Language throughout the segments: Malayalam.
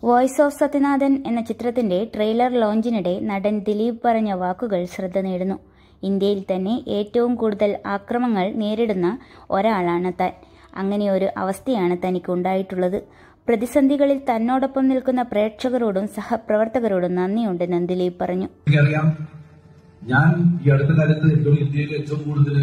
വോയിസ് ഓഫ് സത്യനാഥൻ എന്ന ചിത്രത്തിന്റെ ട്രെയിലർ ലോഞ്ചിനിടെ നടൻ ദിലീപ് പറഞ്ഞ വാക്കുകൾ ശ്രദ്ധ നേടുന്നു ഇന്ത്യയിൽ തന്നെ ഏറ്റവും കൂടുതൽ ആക്രമങ്ങൾ നേരിടുന്ന ഒരാളാണ് താൻ അങ്ങനെയൊരു അവസ്ഥയാണ് തനിക്ക് ഉണ്ടായിട്ടുള്ളത് പ്രതിസന്ധികളിൽ തന്നോടൊപ്പം നിൽക്കുന്ന പ്രേക്ഷകരോടും സഹപ്രവർത്തകരോടും നന്ദിയുണ്ടെന്ന് ദിലീപ് പറഞ്ഞു എനിക്കറിയാം ഞാൻ ഈ അടുത്ത കാലത്ത് ഏറ്റവും ഇന്ത്യയിൽ ഏറ്റവും കൂടുതൽ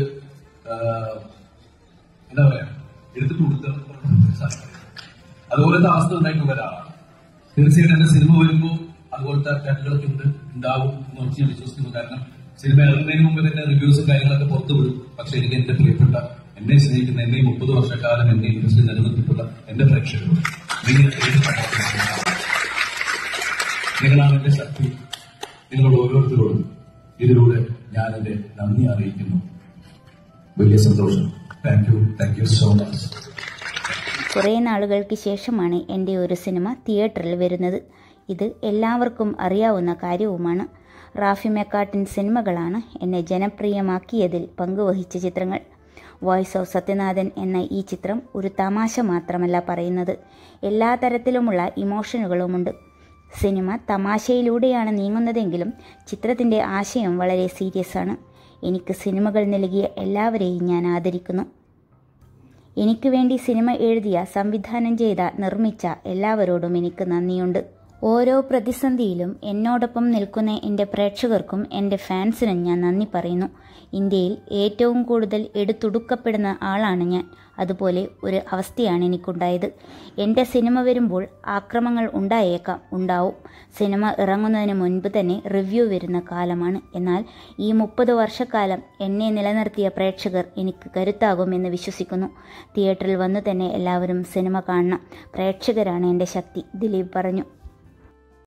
എന്താ പറയാ എടുത്തിട്ട് കൊടുത്ത അതുപോലത്തെ അവസ്ഥ ഉണ്ടായിട്ടുള്ള ഒരാളാണ് തീർച്ചയായിട്ടും എന്റെ സിനിമ വരുമ്പോൾ അതുപോലത്തെ അറ്റാക്കുകളൊക്കെ ഉണ്ട് ഉണ്ടാവും എന്ന് ഉറച്ച് ഞാൻ വിശ്വസിക്കുന്നു കാരണം സിനിമ ഇറങ്ങുന്നതിന് മുമ്പ് തന്നെ റിവ്യൂസും കാര്യങ്ങളൊക്കെ പുറത്തു വിടും പക്ഷെ എനിക്ക് എന്റെ പ്രിയപ്പെട്ട എന്നെ സ്നേഹിക്കുന്ന എന്നെ ഈ മുപ്പത് വർഷക്കാലം എന്നെ ഇൻഡസ്ട്രി നിലനിർത്തിയിട്ടുള്ള എന്റെ പ്രേക്ഷകരോട് നിങ്ങൾ ഏത് സപ്പോർട്ട് നിങ്ങളാണ് എന്റെ ശക്തി നിങ്ങളോട് ഓരോരുത്തരോടും ഇതിലൂടെ ഞാൻ എന്റെ നന്ദി അറിയിക്കുന്നു വലിയ സന്തോഷം thank you thank you so much കുറേ നാളുകൾക്ക് ശേഷമാണ് എൻ്റെ ഒരു സിനിമ തിയേറ്ററിൽ വരുന്നത് ഇത് എല്ലാവർക്കും അറിയാവുന്ന കാര്യവുമാണ് റാഫി മെക്കാട്ടിൻ സിനിമകളാണ് എന്നെ ജനപ്രിയമാക്കിയതിൽ പങ്കുവഹിച്ച ചിത്രങ്ങൾ വോയിസ് ഓഫ് സത്യനാഥൻ എന്ന ഈ ചിത്രം ഒരു തമാശ മാത്രമല്ല പറയുന്നത് എല്ലാ തരത്തിലുമുള്ള ഇമോഷനുകളുമുണ്ട് സിനിമ തമാശയിലൂടെയാണ് നീങ്ങുന്നതെങ്കിലും ചിത്രത്തിൻ്റെ ആശയം വളരെ സീരിയസ് ആണ് എനിക്ക് സിനിമകൾ നൽകിയ എല്ലാവരെയും ഞാൻ ആദരിക്കുന്നു എനിക്ക് വേണ്ടി സിനിമ എഴുതിയ സംവിധാനം ചെയ്ത നിർമ്മിച്ച എല്ലാവരോടും എനിക്ക് നന്ദിയുണ്ട് ഓരോ പ്രതിസന്ധിയിലും എന്നോടൊപ്പം നിൽക്കുന്ന എൻ്റെ പ്രേക്ഷകർക്കും എൻ്റെ ഫാൻസിനും ഞാൻ നന്ദി പറയുന്നു ഇന്ത്യയിൽ ഏറ്റവും കൂടുതൽ എടുത്തുടുക്കപ്പെടുന്ന ആളാണ് ഞാൻ അതുപോലെ ഒരു അവസ്ഥയാണ് എനിക്കുണ്ടായത് എൻ്റെ സിനിമ വരുമ്പോൾ ആക്രമങ്ങൾ ഉണ്ടായേക്കാം ഉണ്ടാവും സിനിമ ഇറങ്ങുന്നതിന് മുൻപ് തന്നെ റിവ്യൂ വരുന്ന കാലമാണ് എന്നാൽ ഈ മുപ്പത് വർഷക്കാലം എന്നെ നിലനിർത്തിയ പ്രേക്ഷകർ എനിക്ക് കരുത്താകുമെന്ന് വിശ്വസിക്കുന്നു തിയേറ്ററിൽ വന്നു തന്നെ എല്ലാവരും സിനിമ കാണണം പ്രേക്ഷകരാണ് എൻ്റെ ശക്തി ദിലീപ് പറഞ്ഞു